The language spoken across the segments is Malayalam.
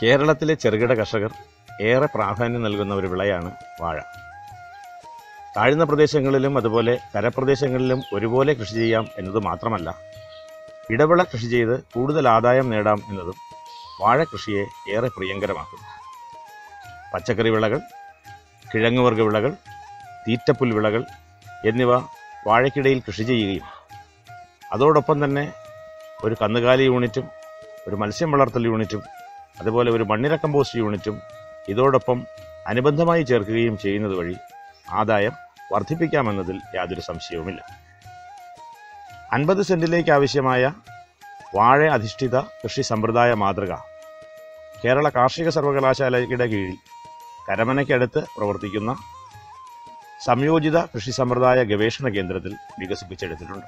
കേരളത്തിലെ ചെറുകിട കർഷകർ ഏറെ പ്രാധാന്യം നൽകുന്ന ഒരു വിളയാണ് വാഴ താഴ്ന്ന പ്രദേശങ്ങളിലും അതുപോലെ കരപ്രദേശങ്ങളിലും ഒരുപോലെ കൃഷി ചെയ്യാം എന്നത് മാത്രമല്ല ഇടവിള കൃഷി ചെയ്ത് കൂടുതൽ ആദായം നേടാം എന്നതും വാഴ കൃഷിയെ ഏറെ പ്രിയങ്കരമാക്കുന്നു പച്ചക്കറി വിളകൾ കിഴങ്ങുവർഗ്ഗ വിളകൾ തീറ്റപ്പുൽ വിളകൾ എന്നിവ വാഴയ്ക്കിടയിൽ കൃഷി ചെയ്യുകയും അതോടൊപ്പം തന്നെ ഒരു കന്നുകാലി യൂണിറ്റും ഒരു മത്സ്യം വളർത്തൽ യൂണിറ്റും അതുപോലെ ഒരു മണ്ണിര കമ്പോസ്റ്റ് യൂണിറ്റും ഇതോടൊപ്പം അനുബന്ധമായി ചേർക്കുകയും ചെയ്യുന്നത് വഴി ആദായം വർദ്ധിപ്പിക്കാമെന്നതിൽ യാതൊരു സംശയവുമില്ല അൻപത് സെന്റിലേക്ക് ആവശ്യമായ വാഴ അധിഷ്ഠിത കൃഷി സമ്പ്രദായ മാതൃക കേരള കാർഷിക സർവകലാശാലയുടെ കീഴിൽ കരമനയ്ക്കടുത്ത് പ്രവർത്തിക്കുന്ന സംയോജിത കൃഷി സമ്പ്രദായ ഗവേഷണ കേന്ദ്രത്തിൽ വികസിപ്പിച്ചെടുത്തിട്ടുണ്ട്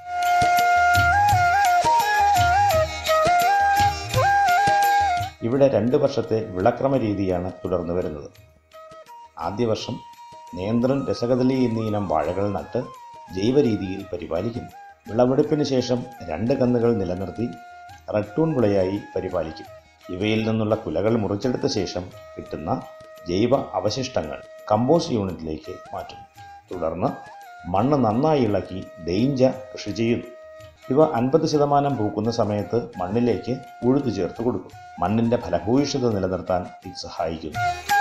ഇവിടെ രണ്ട് വർഷത്തെ വിളക്രമ രീതിയാണ് തുടർന്നു വരുന്നത് ആദ്യ വർഷം നേന്ത്രൻ രസകദളി എന്നീ ഇനം വാഴകൾ നട്ട് ജൈവ രീതിയിൽ പരിപാലിക്കുന്നു വിളവെടുപ്പിന് ശേഷം രണ്ട് കന്നുകൾ നിലനിർത്തി റട്ടൂൺ വിളയായി പരിപാലിക്കും ഇവയിൽ നിന്നുള്ള കുലകൾ മുറിച്ചെടുത്ത ശേഷം കിട്ടുന്ന ജൈവ അവശിഷ്ടങ്ങൾ കമ്പോസ്റ്റ് യൂണിറ്റിലേക്ക് മാറ്റുന്നു തുടർന്ന് മണ്ണ് നന്നായി ഇളക്കി ഡെയിഞ്ച കൃഷി ചെയ്യുന്നു ഇവ അൻപത് ശതമാനം പൂക്കുന്ന സമയത്ത് മണ്ണിലേക്ക് ഉഴുതു ചേർത്ത് കൊടുക്കും മണ്ണിന്റെ ഫലഭൂയിഷ്ഠത നിലനിർത്താൻ ഇത് സഹായിക്കുന്നു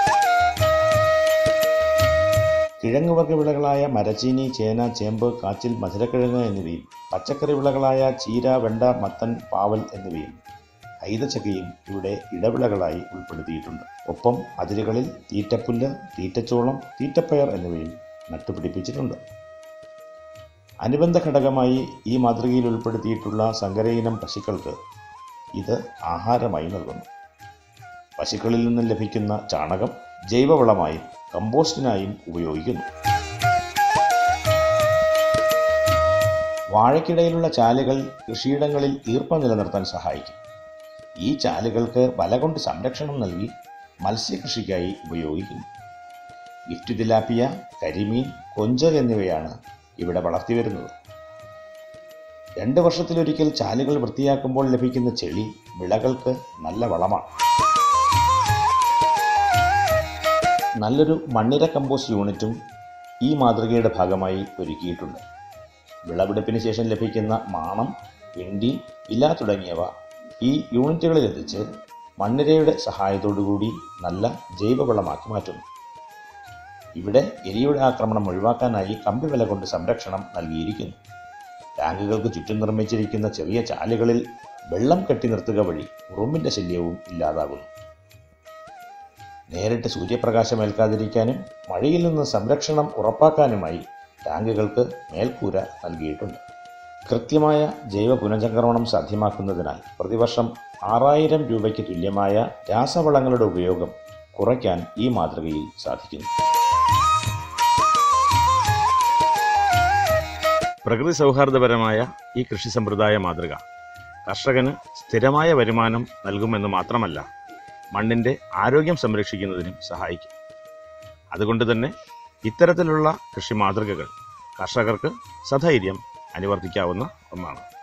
കിഴങ്ങുവർഗ്ഗ വിളകളായ മരച്ചീനി ചേന ചേമ്പ് കാച്ചിൽ മധുരക്കിഴങ്ങ് എന്നിവയും പച്ചക്കറി വിളകളായ ചീര വെണ്ട മത്തൻ പാവൽ എന്നിവയും ഐതച്ചക്കയും ഇവിടെ ഇടവിളകളായി ഉൾപ്പെടുത്തിയിട്ടുണ്ട് ഒപ്പം അതിരുകളിൽ തീറ്റപ്പുല്ല് തീറ്റച്ചോളം തീറ്റപ്പയർ എന്നിവയും നട്ടുപിടിപ്പിച്ചിട്ടുണ്ട് അനുബന്ധ ഘടകമായി ഈ മാതൃകയിൽ ഉൾപ്പെടുത്തിയിട്ടുള്ള സങ്കരയിനം പശുക്കൾക്ക് ഇത് ആഹാരമായി നൽകുന്നു പശുക്കളിൽ നിന്ന് ലഭിക്കുന്ന ചാണകം ജൈവവളമായും കമ്പോസ്റ്റിനായും ഉപയോഗിക്കുന്നു വാഴയ്ക്കിടയിലുള്ള ചാലുകൾ കൃഷിയിടങ്ങളിൽ ഈർപ്പം നിലനിർത്താൻ സഹായിക്കും ഈ ചാലുകൾക്ക് വല കൊണ്ട് സംരക്ഷണം നൽകി മത്സ്യകൃഷിക്കായി ഉപയോഗിക്കുന്നു ഗിഫ്റ്റ് തിലാപ്പിയ കരിമീൻ കൊഞ്ച് എന്നിവയാണ് ഇവിടെ വളർത്തിവരുന്നത് രണ്ട് വർഷത്തിലൊരിക്കൽ ചാലുകൾ വൃത്തിയാക്കുമ്പോൾ ലഭിക്കുന്ന ചെളി വിളകൾക്ക് നല്ല വളമാണ് നല്ലൊരു മണ്ണിര കമ്പോസ്റ്റ് യൂണിറ്റും ഈ മാതൃകയുടെ ഭാഗമായി ഒരുക്കിയിട്ടുണ്ട് വിളവെടുപ്പിന് ശേഷം ലഭിക്കുന്ന മാണം പിണ്ടി ഇല തുടങ്ങിയവ ഈ യൂണിറ്റുകളിലെത്തിച്ച് മണ്ണിരയുടെ സഹായത്തോടുകൂടി നല്ല ജൈവവളമാക്കി മാറ്റുന്നു ഇവിടെ എലിയുടെ ആക്രമണം ഒഴിവാക്കാനായി കമ്പി വില കൊണ്ട് സംരക്ഷണം നൽകിയിരിക്കുന്നു ടാങ്കുകൾക്ക് ചുറ്റും നിർമ്മിച്ചിരിക്കുന്ന ചെറിയ ചാലുകളിൽ വെള്ളം കെട്ടി നിർത്തുക വഴി ഉറുമ്പിന്റെ ശല്യവും ഇല്ലാതാകുന്നു നേരിട്ട് സൂര്യപ്രകാശം ഏൽക്കാതിരിക്കാനും മഴയിൽ നിന്ന് സംരക്ഷണം ഉറപ്പാക്കാനുമായി ടാങ്കുകൾക്ക് മേൽക്കൂര നൽകിയിട്ടുണ്ട് കൃത്യമായ ജൈവ പുനഃചംക്രമണം സാധ്യമാക്കുന്നതിനാൽ പ്രതിവർഷം ആറായിരം രൂപയ്ക്ക് തുല്യമായ രാസവളങ്ങളുടെ ഉപയോഗം കുറയ്ക്കാൻ ഈ മാതൃകയിൽ സാധിക്കുന്നു പ്രകൃതി സൗഹാർദ്ദപരമായ ഈ കൃഷി സമ്പ്രദായ മാതൃക കർഷകന് സ്ഥിരമായ വരുമാനം നൽകുമെന്ന് മാത്രമല്ല മണ്ണിന്റെ ആരോഗ്യം സംരക്ഷിക്കുന്നതിനും സഹായിക്കും അതുകൊണ്ട് തന്നെ ഇത്തരത്തിലുള്ള കൃഷി മാതൃകകൾ കർഷകർക്ക് സധൈര്യം അനുവർത്തിക്കാവുന്ന ഒന്നാണ്